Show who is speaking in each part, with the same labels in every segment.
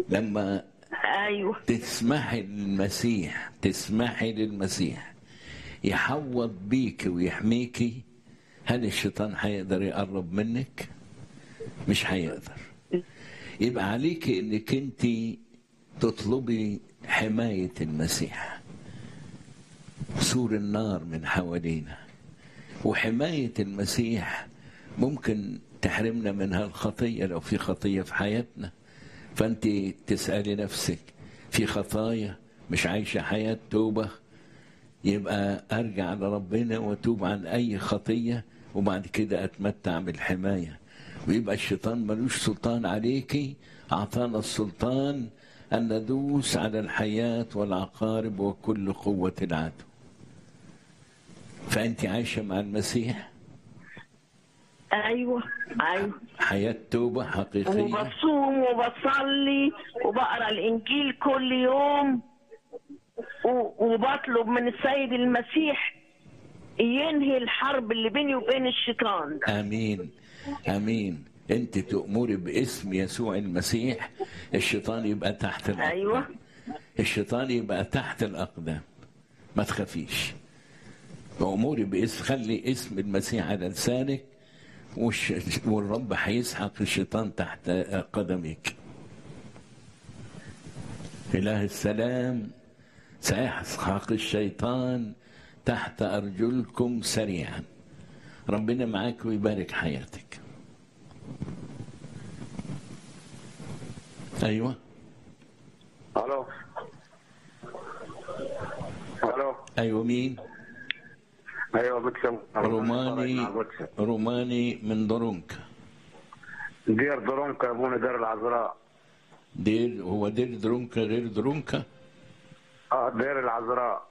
Speaker 1: لما
Speaker 2: ايوه
Speaker 1: تسمحي للمسيح تسمحي للمسيح يحوط بيك ويحميكي هل الشيطان هيقدر يقرب منك مش هيقدر يبقى عليك انك انت تطلبي حماية المسيح سور النار من حوالينا وحماية المسيح ممكن تحرمنا منها الخطية لو في خطية في حياتنا فأنت تسألي نفسك في خطايا مش عايشة حياة توبة يبقى أرجع لربنا وأتوب عن أي خطية وبعد كده أتمتع بالحماية ويبقى الشيطان ملوش سلطان عليكي أعطانا السلطان أن ندوس على الحياة والعقارب وكل قوة العدو فأنت عايشة مع المسيح
Speaker 2: ايوه ايوه
Speaker 1: حياة توبة حقيقية
Speaker 2: وبصوم وبصلي وبقرا الانجيل كل يوم و- وبطلب من السيد المسيح ينهي الحرب اللي بيني وبين الشيطان
Speaker 1: امين امين انت تؤمري باسم يسوع المسيح الشيطان يبقى تحت الاقدام
Speaker 2: ايوه
Speaker 1: الشيطان يبقى تحت الاقدام ما تخافيش واموري باسم خلي اسم المسيح على لسانك والش... والرب هيسحق الشيطان تحت قدمك اله السلام سيسحق الشيطان تحت ارجلكم سريعا ربنا معاك ويبارك حياتك ايوه
Speaker 3: الو الو
Speaker 1: ايوه مين
Speaker 3: ايوه بكسب
Speaker 1: روماني روماني من درونكا
Speaker 3: دير درونكا يا ابونا دير العذراء
Speaker 1: دير هو دير درونكا غير درونكا
Speaker 3: اه دير العذراء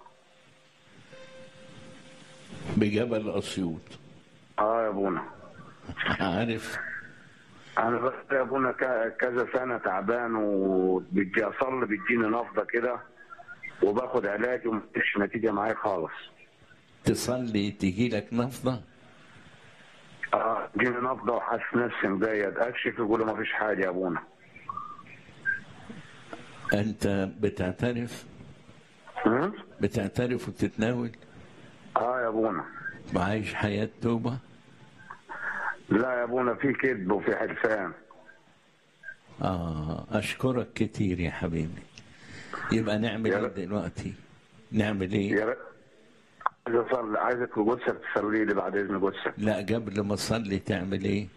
Speaker 1: بجبل اسيوط
Speaker 3: اه يا ابونا
Speaker 1: عارف
Speaker 3: انا بس يا ابونا ك- كذا سنه تعبان وبيجي اصلي بيجيني نفضه كده وباخد علاج ومفيش نتيجه معايا خالص
Speaker 1: تصلي تجي لك نفضه
Speaker 3: اه جيني نفضه وحاسس نفسي مجيد اكشف يقولوا مفيش حاجه يا ابونا
Speaker 1: انت بتعترف
Speaker 3: هم؟
Speaker 1: بتعترف وتتناول
Speaker 3: اه يا ابونا
Speaker 1: وعايش حياه توبه
Speaker 3: لا يا ابونا في كذب وفي حلفان
Speaker 1: اه اشكرك كتير يا حبيبي يبقى نعمل
Speaker 3: يا
Speaker 1: ايه
Speaker 3: رب.
Speaker 1: دلوقتي نعمل ايه
Speaker 3: يا رب عايز اصلي عايزك جثك تصلي لي بعد اذن جثك
Speaker 1: لا قبل ما تصلي تعمل ايه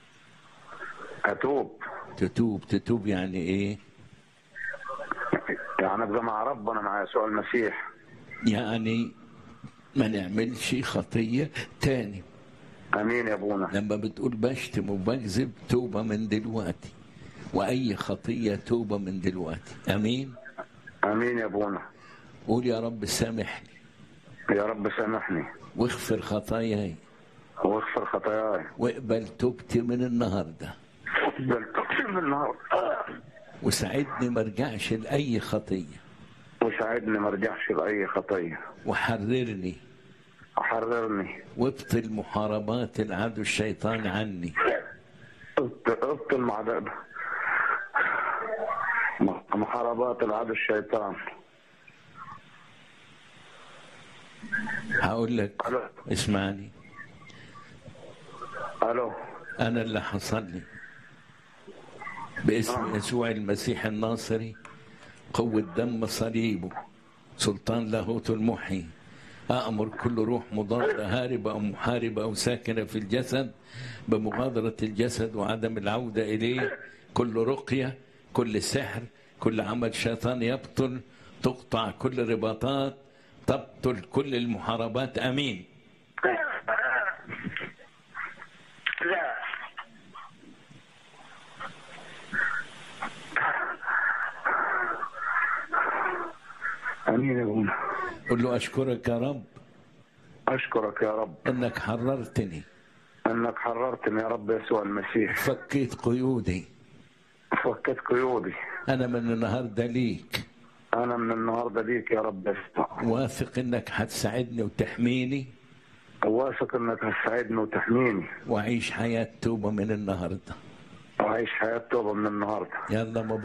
Speaker 3: اتوب
Speaker 1: تتوب تتوب يعني ايه
Speaker 3: يعني ابقى مع ربنا مع يسوع المسيح
Speaker 1: يعني ما نعملش خطيه تاني
Speaker 3: امين يا ابونا
Speaker 1: لما بتقول بشتم وبكذب توبة من دلوقتي وأي خطية توبة من دلوقتي أمين
Speaker 3: امين يا ابونا
Speaker 1: قول يا رب سامحني
Speaker 3: يا رب سامحني
Speaker 1: واغفر خطاياي
Speaker 3: واغفر خطاياي
Speaker 1: واقبل توبتي من النهاردة
Speaker 3: بل تقسم من النهار
Speaker 1: وساعدني ما ارجعش لأي خطية
Speaker 3: وساعدني ما ارجعش لاي خطيه
Speaker 1: وحررني
Speaker 3: وحررني
Speaker 1: وابطل محاربات العدو الشيطان عني
Speaker 3: ابطل ابطل مع ده محاربات العدو الشيطان
Speaker 1: هقول لك
Speaker 3: الو
Speaker 1: اسمعني
Speaker 3: الو
Speaker 1: أنا اللي حصل لي باسم يسوع المسيح الناصري قوة دم صليبه سلطان لاهوت المحيي أأمر كل روح مضادة هاربة أو محاربة أو ساكنة في الجسد بمغادرة الجسد وعدم العودة إليه كل رقية كل سحر كل عمل شيطان يبطل تقطع كل رباطات تبطل كل المحاربات أمين
Speaker 3: لا امين يا ابونا
Speaker 1: قل له أشكرك يا رب
Speaker 3: اشكرك يا رب
Speaker 1: أنك حررتني
Speaker 3: انك حررتني يا رب يسوع المسيح
Speaker 1: فكيت قيودي
Speaker 3: فكيت قيودي
Speaker 1: أنا من النهاردة ليك
Speaker 3: انا من النهارده ليك يا رب يسوع
Speaker 1: واثق انك هتساعدني وتحميني
Speaker 3: واثق انك هتساعدني وتحميني
Speaker 1: واعيش حياه توبه من النهارده
Speaker 3: وعيش حياه توبه من النهارده
Speaker 1: يلا مبروك